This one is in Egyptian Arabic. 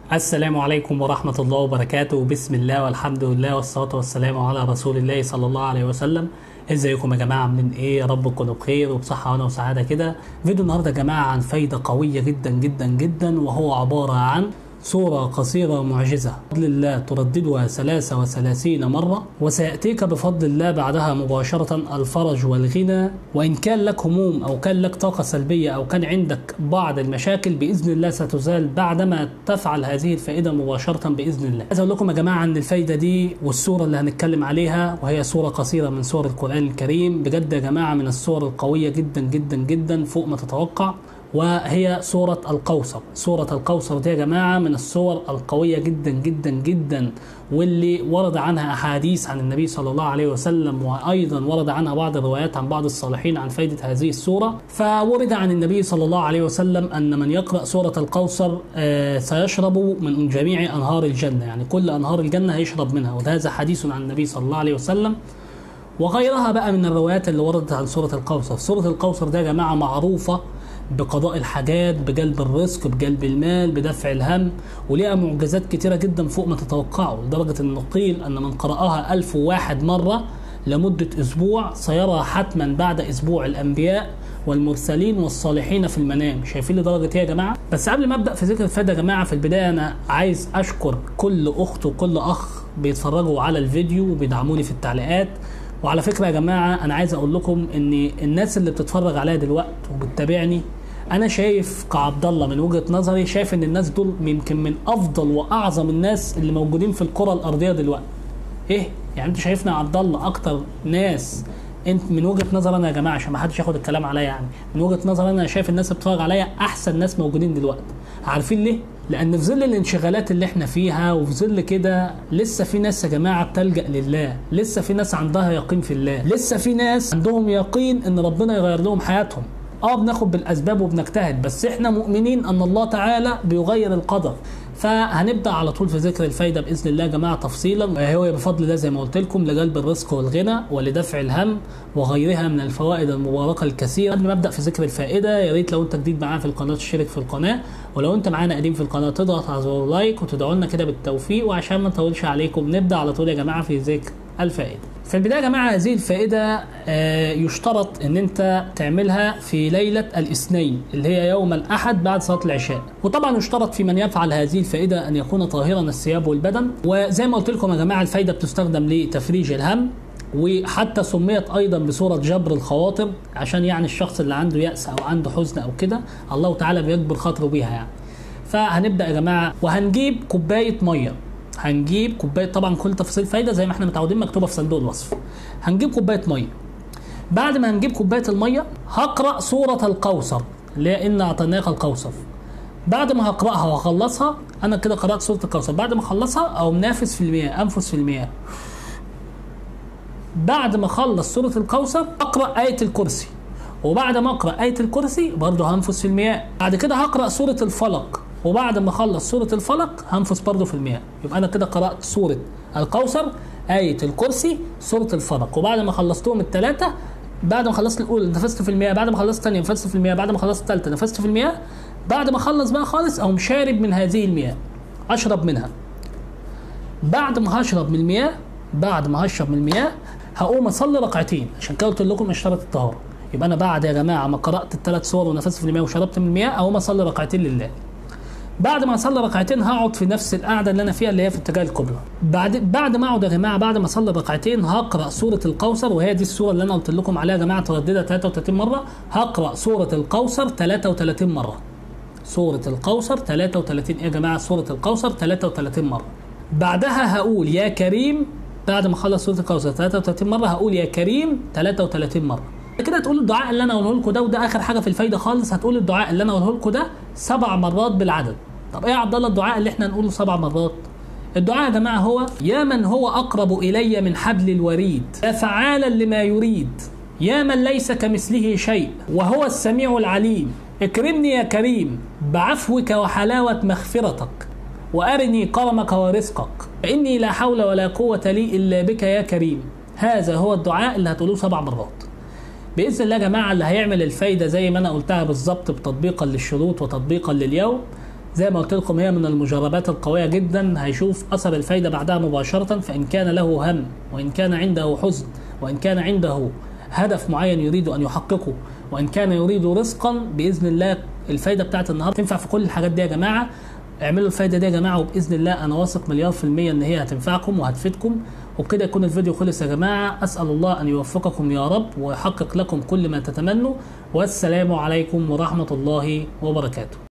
السلام عليكم ورحمة الله وبركاته بسم الله والحمد لله والصلاة والسلام على رسول الله صلى الله عليه وسلم ازيكم يا جماعة عاملين ايه يا رب تكونوا بخير وبصحة وانا وسعادة كده فيديو النهاردة يا جماعة عن فايدة قوية جدا جدا جدا وهو عبارة عن سورة قصيرة معجزة بفضل الله ترددها ثلاثة وثلاثين مرة وسيأتيك بفضل الله بعدها مباشرة الفرج والغنى وإن كان لك هموم أو كان لك طاقة سلبية أو كان عندك بعض المشاكل بإذن الله ستزال بعدما تفعل هذه الفائدة مباشرة بإذن الله عايز أقول لكم يا جماعة عن الفايدة دي والسورة اللي هنتكلم عليها وهي سورة قصيرة من سور القرآن الكريم بجد يا جماعة من السور القوية جدا جدا جدا فوق ما تتوقع وهي سورة القوصر سورة القوصر دي يا جماعة من السور القوية جدا جدا جدا واللي ورد عنها أحاديث عن النبي صلى الله عليه وسلم وأيضا ورد عنها بعض الروايات عن بعض الصالحين عن فائدة هذه السورة فورد عن النبي صلى الله عليه وسلم أن من يقرأ سورة القوصر آه سيشرب من جميع أنهار الجنة يعني كل أنهار الجنة هيشرب منها وهذا حديث عن النبي صلى الله عليه وسلم وغيرها بقى من الروايات اللي وردت عن سورة القوصر سورة القوصر ده يا جماعة معروفة بقضاء الحاجات بجلب الرزق بجلب المال بدفع الهم وليها معجزات كتيرة جدا فوق ما تتوقعوا لدرجة أن قيل أن من قرأها ألف واحد مرة لمدة أسبوع سيرى حتما بعد أسبوع الأنبياء والمرسلين والصالحين في المنام شايفين لدرجة ايه يا جماعة بس قبل ما أبدأ في ذكر الفائدة يا جماعة في البداية أنا عايز أشكر كل أخت وكل أخ بيتفرجوا على الفيديو وبيدعموني في التعليقات وعلى فكرة يا جماعة أنا عايز أقول لكم إن الناس اللي بتتفرج عليا دلوقتي وبتتابعني انا شايف كعبد الله من وجهه نظري شايف ان الناس دول يمكن من افضل واعظم الناس اللي موجودين في الكره الارضيه دلوقتي ايه يعني انت شايفنا يا عبد الله اكتر ناس انت من وجهه نظر انا يا جماعه عشان ما حدش ياخد الكلام عليا يعني من وجهه نظر انا شايف الناس اللي بتتفرج عليا احسن ناس موجودين دلوقتي عارفين ليه لان في ظل الانشغالات اللي احنا فيها وفي ظل كده لسه في ناس يا جماعه بتلجا لله لسه في ناس عندها يقين في الله لسه في ناس عندهم يقين ان ربنا يغير لهم حياتهم اه بناخد بالاسباب وبنجتهد بس احنا مؤمنين ان الله تعالى بيغير القدر فهنبدا على طول في ذكر الفايده باذن الله يا جماعه تفصيلا وهي بفضل الله زي ما قلت لكم لجلب الرزق والغنى ولدفع الهم وغيرها من الفوائد المباركه الكثيره قبل ما ابدا في ذكر الفائده يا ريت لو انت جديد معانا في القناه تشترك في القناه ولو انت معانا قديم في القناه تضغط على زر لايك وتدعوا لنا كده بالتوفيق وعشان ما نطولش عليكم نبدا على طول يا جماعه في ذكر الفائده في البدايه يا جماعه هذه الفائده يشترط ان انت تعملها في ليله الاثنين اللي هي يوم الاحد بعد صلاه العشاء وطبعا يشترط في من يفعل هذه الفائده ان يكون طاهرا الثياب والبدن وزي ما قلت لكم يا جماعه الفائده بتستخدم لتفريج الهم وحتى سميت ايضا بصوره جبر الخواطر عشان يعني الشخص اللي عنده ياس او عنده حزن او كده الله تعالى بيجبر خاطره بيها يعني فهنبدا يا جماعه وهنجيب كوبايه ميه هنجيب كوبايه طبعا كل تفاصيل فايده زي ما احنا متعودين مكتوبه في صندوق الوصف هنجيب كوبايه ميه بعد ما هنجيب كوبايه الميه هقرا سوره القوصر اللي هي ان اعطيناك القوصر بعد ما هقراها واخلصها انا كده قرات سوره القوصر بعد ما اخلصها او منافس في المياه انفس في المياه بعد ما اخلص سوره القوصر اقرا ايه الكرسي وبعد ما اقرا ايه الكرسي برضه هنفس في المياه بعد كده هقرا سوره الفلق وبعد ما اخلص سوره الفلق هنفس برضه في المياه يبقى انا كده قرات سوره القوصر آية الكرسي سورة الفلق وبعد ما خلصتهم الثلاثة بعد ما خلصت الأولى نفست في المياه بعد ما خلصت الثانية نفست في المياه بعد ما خلصت الثالثة نفست في المياه بعد ما أخلص بقى خالص أقوم شارب من هذه المياه أشرب منها بعد ما هشرب من المياه بعد ما هشرب من المياه هقوم أصلي ركعتين عشان كده قلت لكم اشترط الطهارة يبقى أنا بعد يا جماعة ما قرأت الثلاث سور ونفست في المياه وشربت من المياه أقوم أصلي ركعتين لله بعد ما اصلي ركعتين هقعد في نفس القعده اللي انا فيها اللي هي في اتجاه القبله بعد بعد ما اقعد يا جماعه بعد ما اصلي ركعتين هقرا سوره القوصر وهي دي السوره اللي انا قلت لكم عليها يا جماعه ترددها 33 مره هقرا سوره القوصر 33 مره سوره القوصر 33 ايه يا جماعه سوره القوصر 33 مره بعدها هقول يا كريم بعد ما اخلص سوره القوصر 33 مره هقول يا كريم 33 مره كده تقول الدعاء اللي انا اقوله لكم ده وده اخر حاجه في الفايده خالص هتقول الدعاء اللي انا اقوله لكم ده سبع مرات بالعدد طب ايه يا عبد الله الدعاء اللي احنا نقوله سبع مرات الدعاء يا جماعه هو يا من هو اقرب الي من حبل الوريد يا فعالا لما يريد يا من ليس كمثله شيء وهو السميع العليم اكرمني يا كريم بعفوك وحلاوه مغفرتك وارني كرمك ورزقك فاني لا حول ولا قوه لي الا بك يا كريم هذا هو الدعاء اللي هتقولوه سبع مرات باذن الله يا جماعه اللي هيعمل الفايده زي ما انا قلتها بالظبط تطبيقا للشروط وتطبيقا لليوم زي ما قلت لكم هي من المجربات القويه جدا هيشوف اثر الفايده بعدها مباشره فان كان له هم وان كان عنده حزن وان كان عنده هدف معين يريد ان يحققه وان كان يريد رزقا باذن الله الفايده بتاعت النهارده تنفع في كل الحاجات دي يا جماعه اعملوا الفايده دي يا جماعه وباذن الله انا واثق مليار في الميه ان هي هتنفعكم وهتفيدكم وبكده يكون الفيديو خلص يا جماعه اسال الله ان يوفقكم يا رب ويحقق لكم كل ما تتمنوا والسلام عليكم ورحمه الله وبركاته